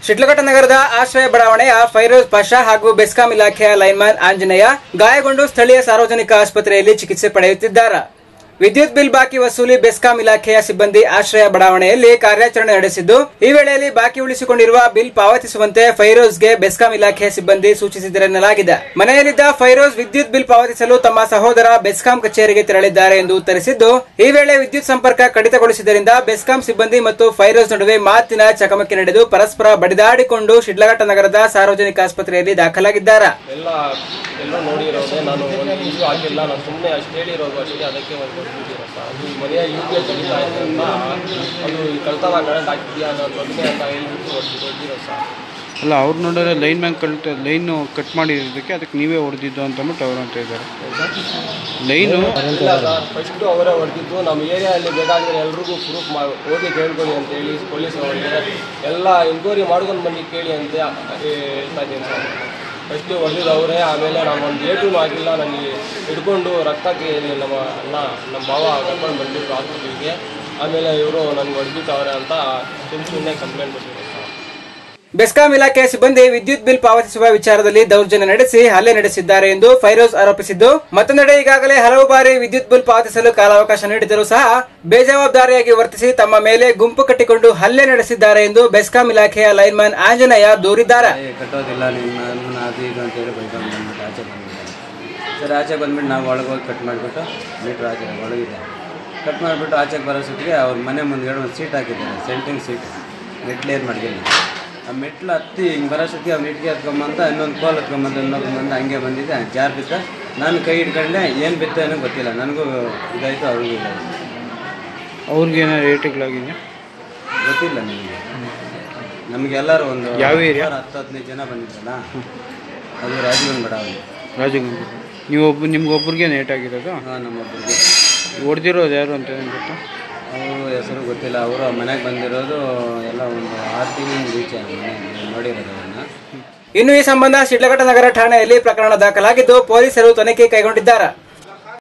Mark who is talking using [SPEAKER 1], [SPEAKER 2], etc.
[SPEAKER 1] ಶಿಡ್ಲಘಟ್ಟ ನಗರದ ಆಶ್ರಯ ಬಡಾವಣೆಯ ಫೈರೋಜ್ ಪಾಷಾ ಹಾಗೂ ಬೆಸ್ಕಾಂ ಇಲಾಖೆಯ ಲೈನ್ಮ್ಯಾನ್ ಆಂಜನೇಯ ಗಾಯಗೊಂಡು ಸ್ಥಳೀಯ ಸಾರ್ವಜನಿಕ ಆಸ್ಪತ್ರೆಯಲ್ಲಿ ಚಿಕಿತ್ಸೆ ಪಡೆಯುತ್ತಿದ್ದಾರೆ ವಿದ್ಯುತ್ ಬಿಲ್ ಬಾಕಿ ವಸೂಲಿ ಬೆಸ್ಕಾಂ ಇಲಾಖೆಯ ಸಿಬ್ಬಂದಿ ಆಶ್ರಯ ಬಡಾವಣೆಯಲ್ಲಿ ಕಾರ್ಯಾಚರಣೆ ನಡೆಸಿದ್ದು ಈ ವೇಳೆಯಲ್ಲಿ ಬಾಕಿ ಉಳಿಸಿಕೊಂಡಿರುವ ಬಿಲ್ ಪಾವತಿಸುವಂತೆ ಫೈರೋಜ್ಗೆ ಬೆಸ್ಕಾಂ ಇಲಾಖೆಯ ಸಿಬ್ಬಂದಿ ಸೂಚಿಸಿದರೆನ್ನಲಾಗಿದೆ ಮನೆಯಲ್ಲಿದ್ದ ಫೈರೋಜ್ ವಿದ್ಯುತ್ ಬಿಲ್ ಪಾವತಿಸಲು ತಮ್ಮ ಸಹೋದರ ಬೆಸ್ಕಾಂ ಕಚೇರಿಗೆ ತೆರಳಿದ್ದಾರೆ ಎಂದು ಉತ್ತರಿಸಿದ್ದು ಈ ವೇಳೆ ವಿದ್ಯುತ್ ಸಂಪರ್ಕ ಕಡಿತಗೊಳಿಸಿದ್ದರಿಂದ ಬೆಸ್ಕಾಂ ಸಿಬ್ಬಂದಿ ಮತ್ತು ಫೈರೋಜ್ ನಡುವೆ ಮಾತಿನ ಚಕಮಕಿ ನಡೆದು ಪರಸ್ಪರ ಬಡಿದಾಡಿಕೊಂಡು ಶಿಡ್ಲಘಟ್ಟ ನಗರದ ಸಾರ್ವಜನಿಕ ಆಸ್ಪತ್ರೆಯಲ್ಲಿ ದಾಖಲಾಗಿದ್ದಾರೆ
[SPEAKER 2] ಎಲ್ಲ ಎಲ್ಲ ನೋಡಿರೋದೆ ನಾನು ಒಂದು ಇದು ಆಗಿಲ್ಲ ನಾನು ಸುಮ್ಮನೆ ಅಷ್ಟು ಹೇಳಿರೋದು ಅಷ್ಟೇ ಅದಕ್ಕೆ ಒಂದು ಕೊಟ್ಬಿಟ್ಟಿರೋ ಸರ್ ಅದು ಮನೆಯ ಯು ಪಿ ಎಸ್ ತೆಗಿತಾ ಇದೆ ಅಂತ ಅದು ಈ ಕಳ್ತನ ಕರೆಂಟ್ ಹಾಕಿದ್ಯಾ ಅನ್ನೋ ಪ್ರಶ್ನೆ ಅಂತ ಹೇಳ್ಬಿಟ್ಟು ಕೊಟ್ಟು ಕೊಟ್ಟಿರೋ ಸರ್
[SPEAKER 3] ಅಲ್ಲ ಅವ್ರು ನೋಡಿದ್ರೆ line man cut line cut ಮಾಡಿರೋದಕ್ಕೆ ಅದಕ್ಕೆ ನೀವೇ ಹೊಡೆದಿದ್ದು ಅಂತ ಅಂದ್ಬಿಟ್ಟು ಅವ್ರು ಅಂತ ಇದ್ದಾರೆ ಲೈನು
[SPEAKER 2] ಇಲ್ಲ ಸರ್ ಫಸ್ಟು ಅವರೇ ಹೊಡೆದಿದ್ದು ನಮ್ಮ ಏರಿಯಾದಲ್ಲಿ ಬೇಕಾದರೆ ಎಲ್ರಿಗೂ ಪ್ರೂಫ್ ಮಾ ಹೋಗಿ ಕೇಳ್ಕೊಳ್ಳಿ ಅಂತೇಳಿ ಪೊಲೀಸ್ ಅವರಿಗೆ ಎಲ್ಲ ಎಂಕ್ವೈರಿ ಮಾಡ್ಕೊಂಡು ಬನ್ನಿ ಕೇಳಿ ಅಂತ ಹೇಳ್ತಾ ಇದ್ದೀನಿ ಸರ್ ಫಸ್ಟು ಹೊಡೆದಿದ್ದು ಅವರೇ ಆಮೇಲೆ ನಾನು ಒಂದು ಏಟೂ ಆಗಿಲ್ಲ ನನಗೆ ಹಿಡ್ಕೊಂಡು ರಕ್ತಕ್ಕೆ ಇಲ್ಲಿ ನಮ್ಮ ಅಣ್ಣ ನಮ್ಮ ಭಾವ ಕರ್ಕೊಂಡು ಬಂದಿದ್ರು ಹಾಸ್ಪಿಟ್ಲಿಗೆ ಆಮೇಲೆ ಇವರು ನನಗೆ ಹೊಡೆದಿಟ್ಟವ್ರೆ ಅಂತ ಸುಮ್ಮ ಸುಮ್ಮನೆ ಕಂಪ್ಲೇಂಟ್ ಕೊಟ್ಟಿದ್ರು ಸರ್
[SPEAKER 1] ಬೆಸ್ಕಾಂ ಇಲಾಖೆಯ ಸಿಬ್ಬಂದಿ ವಿದ್ಯುತ್ ಬಿಲ್ ಪಾವತಿಸುವ ವಿಚಾರದಲ್ಲಿ ದೌರ್ಜನ್ಯ ನಡೆಸಿ ಹಲ್ಲೆ ನಡೆಸಿದ್ದಾರೆ ಎಂದು ಫೈರೋಜ್ ಆರೋಪಿಸಿದ್ದು ಮತ್ತೊಂದೆಡೆ ಈಗಾಗಲೇ ಹಲವು ಬಾರಿ ವಿದ್ಯುತ್ ಬಿಲ್ ಪಾವತಿಸಲು ಕಾಲಾವಕಾಶ ನೀಡಿದರೂ ಸಹ ಬೇಜವಾಬ್ದಾರಿಯಾಗಿ ವರ್ತಿಸಿ ತಮ್ಮ ಮೇಲೆ ಗುಂಪು ಕಟ್ಟಿಕೊಂಡು ಹಲ್ಲೆ ನಡೆಸಿದ್ದಾರೆ ಎಂದು ಬೆಸ್ಕಾಂ ಇಲಾಖೆಯ ಲೈನ್ಮ್ಯಾನ್ ಆಂಜನೇಯ ದೂರಿದ್ದಾರೆ
[SPEAKER 4] ಏ, ಕಟ್ಟೋದಿಲ್ಲ ನಿಮ್ಮ ನನ್ನ ಅದು ಇದು ಅಂತೇಳಿ ಬೈಕೊಂಡು ಬಂದ್ಬಿಟ್ಟು ಆಚೆ ಬಂದ್ಬಿಟ್ಟು ಸರಿ ಆಚೆ ಬಂದ್ಬಿಟ್ಟು ನಾವು ಒಳಗೆ ಹೋಗಿ ಕಟ್ ಮಾಡಿಬಿಟ್ಟು ಮೀಟ್ರ್ ಆಚೆ ಒಳಗಿದೆ ಕಟ್ ಮಾಡಿಬಿಟ್ಟು ಆಚೆಗೆ ಬರೋ ಸತಿಗೆ ಅವ್ರ ಮನೆ ಮುಂದ್ಗಡೆ ಒಂದು ಸೀಟ್ ಹಾಕಿದ್ದಾರೆ ಸೆಂಟಿಂಗ್ ಸೀಟ್ ಮೆಟ್ಲೇರ್ ಮಡ್ಗಿಲ್ಲ ಆ ಮೆಟ್ಲು ಹತ್ತಿ ಹಿಂಗೆ ಬರೋ ಸತಿ ಅವ್ನು ಇಟ್ಗೆ ಹತ್ಕೊಂಬಂತ ಇನ್ನೊಂದು ಕೋಲ್ ಹತ್ಕೊಂಬಂತ ಇನ್ನೊಂದು ಬಂದು ಹಂಗೆ ಬಂದಿದ್ದೆ ಜಾರ್ ಬಿದ್ದ ನಾನು ಕೈ ಹಿಡ್ಕೊಂಡೆ ಏನು ಬಿತ್ತು ಏನೋ ಗೊತ್ತಿಲ್ಲ ನನಗೂ ಇದಾಯಿತು ಅವ್ರಿಗೂ ಇದಾಯಿತು
[SPEAKER 3] ಅವ್ರಿಗೆ ಏನೋ ರೇಟ್ಗಳಾಗಿದೆ
[SPEAKER 4] ಗೊತ್ತಿಲ್ಲ ನಿಮಗೆ ನಮಗೆಲ್ಲರೂ ಒಂದು
[SPEAKER 3] ಯಾವ area?
[SPEAKER 4] ಹತ್ತು ಹದಿನೈದು ಜನ ಬಂದಿದ್ದಲ್ಲ ಅದು ರಾಜೀವನ್ ಬಡಾವಣೆ
[SPEAKER 3] ರಾಜಗಂಗ ನೀವು ಒಬ್ಬ ನಿಮ್ಗೊಬ್ರಿಗೆ ನೇಟ್ ಆಗಿರೋದು
[SPEAKER 4] ಹಾಂ ನಮ್ಮೊಬ್ಬರಿಗೆ
[SPEAKER 3] ಹೊಡೆದಿರೋದು ಯಾರು ಅಂತ ಏನ್ ಗೊತ್ತಾ
[SPEAKER 4] ಅವರು ಹೆಸರು ಗೊತ್ತಿಲ್ಲ ಅವರು ಮನೆಗೆ ಬಂದಿರೋದು ಎಲ್ಲ ಒಂದು ಆರು ತಿಂಗಳ ಈಚೆ ಮನೆ ನೋಡಿರೋದು ಅವ್ರನ್ನ
[SPEAKER 1] ಇನ್ನು ಈ ಸಂಬಂಧ ಶಿಡ್ಲಘಟ್ಟ ನಗರ ಠಾಣೆಯಲ್ಲಿ ಪ್ರಕರಣ ದಾಖಲಾಗಿದ್ದು ಪೊಲೀಸರು ತನಿಖೆ ಕೈಗೊಂಡಿದ್ದಾರೆ